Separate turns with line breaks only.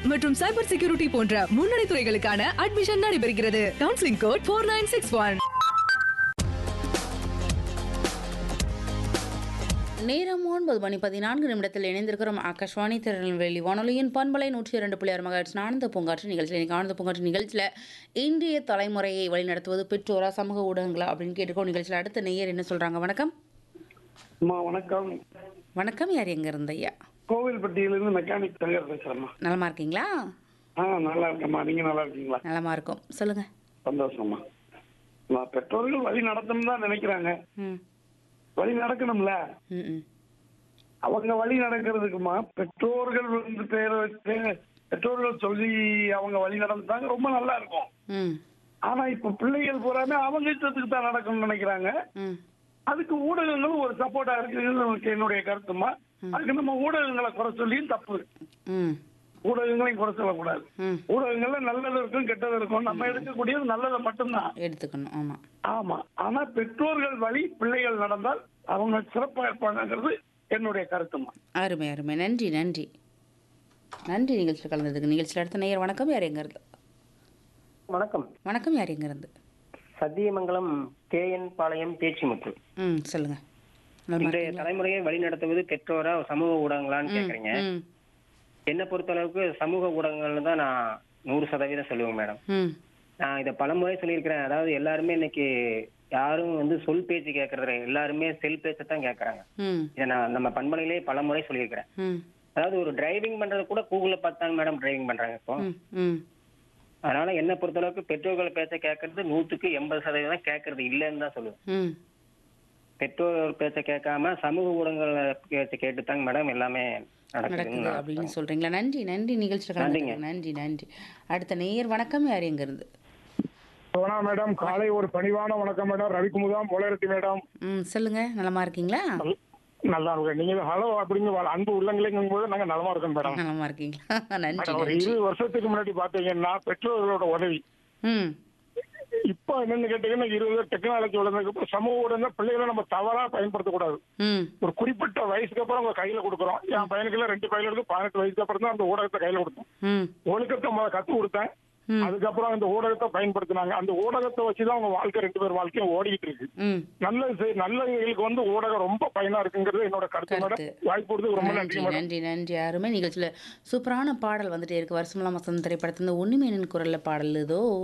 மற்றும் cyber security போன்ற முன்னணி துறைகளுக்கான அட்மிஷன் நடைபெறுகிறது counselling code four nine six one
நேரம் ஒன்பது மணி பதினான்கு நிமிடத்தில் இணைந்திருக்கிறோம் ஆகாஷ்வாணி திருநெல்வேலி வானொலியின் பண்பலை நூற்றி இரண்டு புள்ளி ஆறு மகாட்சி ஆனந்த பூங்காற்று நிகழ்ச்சியில் இன்னைக்கு ஆனந்த பூங்காற்று நிகழ்ச்சியில் இந்திய தலைமுறையை வழிநடத்துவது பெற்றோரா சமூக ஊடகங்களா அப்படின்னு கேட்டுக்கோ நிகழ்ச்சியில் அடுத்த நேயர் என்ன சொல்றாங்க வணக்கம்
அம்மா வணக்கம்
வணக்கம் யார் எங்க இருந்த ஐயா
கோவில்பட்டியிலிருந்து மெக்கானிக் தங்கர் பேசுறேம்மா
நலமா இருக்கீங்களா
ஆ நல்லா இருக்கேம்மா நீங்க நல்லா இருக்கீங்களா
நலமா இருக்கும் சொல்லுங்க
சந்தோஷம்மா நான் பெற்றோர்கள் வழி நடத்தணும் தான் நினைக்கிறாங்க
ம்
வழி நடக்கணும்ல
ம் ம்
அவங்க வழி நடக்கிறதுக்குமா பெற்றோர்கள் வந்து பேரை வச்சு பெற்றோர்கள் சொல்லி அவங்க வழி நடந்தாங்க ரொம்ப நல்லா இருக்கும்
ம்
ஆனா இப்ப பிள்ளைகள் பூராமே அவங்க இஷ்டத்துக்கு தான் நடக்கணும்னு நினைக்கிறாங்க
ம்
அதுக்கு ஊடகங்களும் ஒரு சப்போர்ட்டா இருக்குன்னு எனக்கு என்னுடைய கருத்துமா அதுக்கு நம்ம ஊடகங்களை குறை சொல்லியும் தப்பு
ம்
ஊடகங்களையும் குறை சொல்லக்கூடாது
ம்
ஊடகங்கள்ல நல்லது இருக்கும் கெட்டது இருக்கும் நம்ம எடுக்கக்கூடியது நல்லதை மட்டும்தான்
எடுத்துக்கணும் ஆமாம்
ஆமா ஆனா பெற்றோர்கள் வழி பிள்ளைகள் நடந்தால் அவங்க சிறப்பா இருப்பாங்கிறது என்னுடைய கருத்துமா
அருமை அருமை நன்றி நன்றி நன்றி நிகழ்ச்சியில் கலந்ததுக்கு நிகழ்ச்சியில் அடுத்த நேயர் வணக்கம் யார் எங்க இருந்து
வணக்கம்
வணக்கம் யார் எங்க இருந்து
சத்தியமங்கலம் கேஎன் பாளையம் பேச்சிமுத்து
ம் சொல்லுங்க நலமா
இன்றைய
இருக்கீங்களா?
தலைமுறையை வழிநடத்துவது பெற்றோரா சமூக ஊடகங்களான்னு
ம்,
கேக்குறீங்க
ம்,
என்னை பொறுத்த அளவுக்கு சமூக ஊடகங்கள்னு தான் நான் நூறு சதவீதம் சொல்லுவேன் மேடம்
ம்,
நான் இதை பலமுறை சொல்லியிருக்கிறேன் அதாவது எல்லாருமே இன்னைக்கு யாரும் வந்து சொல் பேச்சு கேட்கறது இல்ல. எல்லாருமே செல் பேச்சை தான் கேட்கறாங்க
ம்,
இதை நான் நம்ம பண்பலையிலே பலமுறை சொல்லியிருக்கிறேன்
ம்,
அதாவது ஒரு டிரைவிங் பண்றது கூட கூகுள்ல பார்த்தாங்க மேடம் டிரைவிங் பண்றாங்க இப்போ
ம், ம்.
அதனால என்னை பொறுத்த அளவுக்கு பெற்றோர்கள் பேச்சை கேட்கறது நூத்துக்கு எண்பது சதவீதம் கேட்கறது இல்லைன்னு தான் சொல்லுவேன்
ம்.
பெற்றோர் பேச்சை கேட்காம சமூக ஊடகங்கள் பேச்சை கேட்டுத்தாங்க மேடம் எல்லாமே
நடக்குது
நடக்குதுன்னு நான்
அப்படின்னு சொல்றீங்களா நன்றி நன்றி நிகழ்ச்சியில்
நன்றிங்க.
கலந்துக்கு நன்றி நன்றி அடுத்த நேயர் வணக்கம் யார் எங்க இருந்து
சோனா மேடம் காலை ஒரு பணிவான வணக்கம் மேடம் ரவிக்குமுதாம் போலரத்தி மேடம்
ம் சொல்லுங்க நலமா இருக்கீங்களா
நல்லா இருக்கேன் நீங்க ஹலோ அப்படிங்க வா- அன்பு உள்ளங்களுங்கும் போது நாங்க நலமா இருக்கோம் மேடம்
நலமா இருக்கீங்களா நன்றி
மேடம், ஒரு
நன்றி
இருபது வருஷத்துக்கு முன்னாடி பாத்தீங்கன்னா பெற்றோர்களோட உதவி
ம்
இப்போ என்னன்னு கேட்டீங்கன்னா இருபது டெக்னாலஜி வளர்ந்ததுக்கு அப்புறம் சமூக ஊடகம் பிள்ளைகளை நம்ம தவறா பயன்படுத்தக்கூடாது
ம்
ஒரு குறிப்பிட்ட வயசுக்கு அப்புறம் உங்க கையில கொடுக்குறோம் என் பையனுக்கு ரெண்டு பையன் இருக்கு பதினெட்டு வயசுக்கு அப்புறம் தான் அந்த ஊடகத்தை கையில கொடுத்தோம்
ம்
ஒழுக்கத்தை முதல்ல கத்து கொடுத்தேன்
ம்.
அதுக்கப்புறம் அந்த ஊடகத்தை பயன்படுத்தினாங்க அந்த ஊடகத்தை வச்சுதான் அவங்க வாழ்க்கை ரெண்டு பேர் வாழ்க்கையும் ஓடிக்கிட்டு இருக்கு
ம்
நல்ல செய்- நல்லவங்களுக்கு வந்து ஊடகம் ரொம்ப பயனா இருக்குங்கிறது என்னோட கருத்து மேடம்
கருத்து.
வாய்ப்பு கொடுத்து ரொம்ப
நன்றி
நன்றி மேடம்
நன்றி நன்றி அருமை நிகழ்ச்சியில் சூப்பரான பாடல் வந்துட்டே இருக்கு வருஷமெல்லாம் வசந்த திரைப்படத்துல உன்னிமேனின் குரல்ல பாடல் இதோ